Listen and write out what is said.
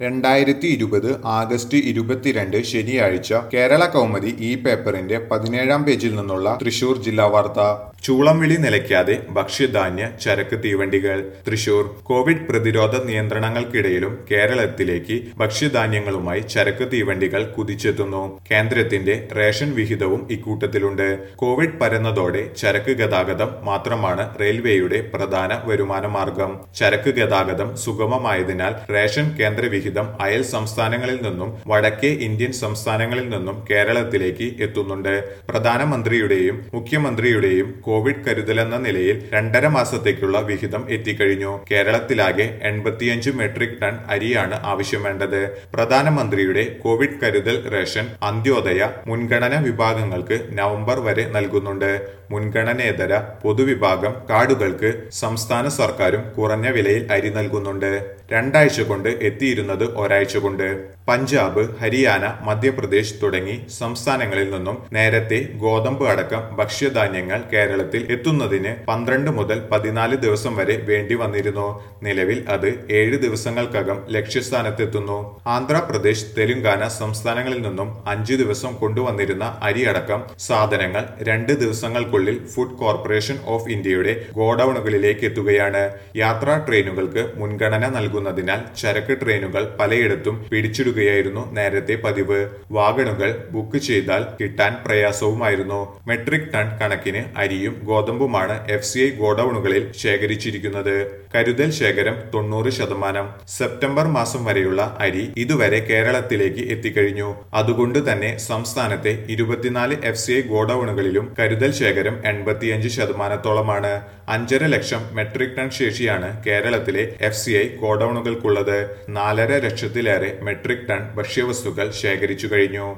രണ്ടായിരത്തി ഇരുപത് ആഗസ്റ്റ് ഇരുപത്തിരണ്ട് ശനിയാഴ്ച കേരള കൗമുദി ഈ പേപ്പറിന്റെ പതിനേഴാം പേജിൽ നിന്നുള്ള തൃശൂർ ജില്ലാ വാർത്ത ചൂളം വിളി നിലയ്ക്കാതെ ഭക്ഷ്യധാന്യ ചരക്ക് തീവണ്ടികൾ തൃശൂർ കോവിഡ് പ്രതിരോധ നിയന്ത്രണങ്ങൾക്കിടയിലും കേരളത്തിലേക്ക് ഭക്ഷ്യധാന്യങ്ങളുമായി ചരക്ക് തീവണ്ടികൾ കുതിച്ചെത്തുന്നു കേന്ദ്രത്തിന്റെ റേഷൻ വിഹിതവും ഇക്കൂട്ടത്തിലുണ്ട് കോവിഡ് പരന്നതോടെ ചരക്ക് ഗതാഗതം മാത്രമാണ് റെയിൽവേയുടെ പ്രധാന വരുമാന മാർഗം ചരക്ക് ഗതാഗതം സുഗമമായതിനാൽ റേഷൻ കേന്ദ്ര വിഹിതം അയൽ സംസ്ഥാനങ്ങളിൽ നിന്നും വടക്കേ ഇന്ത്യൻ സംസ്ഥാനങ്ങളിൽ നിന്നും കേരളത്തിലേക്ക് എത്തുന്നുണ്ട് പ്രധാനമന്ത്രിയുടെയും മുഖ്യമന്ത്രിയുടെയും കോവിഡ് കരുതലെന്ന നിലയിൽ രണ്ടര മാസത്തേക്കുള്ള വിഹിതം എത്തിക്കഴിഞ്ഞു കേരളത്തിലാകെ എൺപത്തിയഞ്ച് മെട്രിക് ടൺ അരിയാണ് ആവശ്യം വേണ്ടത് പ്രധാനമന്ത്രിയുടെ കോവിഡ് കരുതൽ റേഷൻ അന്ത്യോദയ മുൻഗണന വിഭാഗങ്ങൾക്ക് നവംബർ വരെ നൽകുന്നുണ്ട് മുൻഗണനേതര പൊതുവിഭാഗം കാർഡുകൾക്ക് സംസ്ഥാന സർക്കാരും കുറഞ്ഞ വിലയിൽ അരി നൽകുന്നുണ്ട് രണ്ടാഴ്ച കൊണ്ട് എത്തിയിരുന്നത് ഒരാഴ്ച കൊണ്ട് പഞ്ചാബ് ഹരിയാന മധ്യപ്രദേശ് തുടങ്ങി സംസ്ഥാനങ്ങളിൽ നിന്നും നേരത്തെ ഗോതമ്പ് അടക്കം ഭക്ഷ്യധാന്യങ്ങൾ കേരളത്തിൽ എത്തുന്നതിന് പന്ത്രണ്ട് മുതൽ പതിനാല് ദിവസം വരെ വേണ്ടി വന്നിരുന്നു നിലവിൽ അത് ഏഴ് ദിവസങ്ങൾക്കകം ലക്ഷ്യസ്ഥാനത്തെത്തുന്നു ആന്ധ്രാപ്രദേശ് തെലുങ്കാന സംസ്ഥാനങ്ങളിൽ നിന്നും അഞ്ചു ദിവസം കൊണ്ടുവന്നിരുന്ന അരി അടക്കം സാധനങ്ങൾ രണ്ട് ദിവസങ്ങൾക്കുള്ളിൽ ഫുഡ് കോർപ്പറേഷൻ ഓഫ് ഇന്ത്യയുടെ ഗോഡൌണുകളിലേക്ക് എത്തുകയാണ് യാത്രാ ട്രെയിനുകൾക്ക് മുൻഗണന നൽകുന്നതിനാൽ ചരക്ക് ട്രെയിനുകൾ പലയിടത്തും പിടിച്ചിടുകയായിരുന്നു നേരത്തെ പതിവ് വാഗണുകൾ ബുക്ക് ചെയ്താൽ കിട്ടാൻ പ്രയാസവുമായിരുന്നു മെട്രിക് ടൺ കണക്കിന് അരിയും ഗോതമ്പുമാണ് എഫ് സി ഐ ഗോഡൌണുകളിൽ ശേഖരിച്ചിരിക്കുന്നത് കരുതൽ ശേഖരം തൊണ്ണൂറ് ശതമാനം സെപ്റ്റംബർ മാസം വരെയുള്ള അരി ഇതുവരെ കേരളത്തിലേക്ക് എത്തിക്കഴിഞ്ഞു അതുകൊണ്ട് തന്നെ സംസ്ഥാനത്തെ ഇരുപത്തിനാല് എഫ് സി ഐ ഗോഡൌണുകളിലും കരുതൽ ശേഖരം എൺപത്തിയഞ്ച് ശതമാനത്തോളമാണ് അഞ്ചര ലക്ഷം മെട്രിക് ടൺ ശേഷിയാണ് കേരളത്തിലെ എഫ് സി ഐ ഗോഡൌണുകൾക്കുള്ളത് നാലര ലക്ഷത്തിലേറെ മെട്രിക് ടൺ ഭക്ഷ്യവസ്തുക്കൾ ശേഖരിച്ചു കഴിഞ്ഞു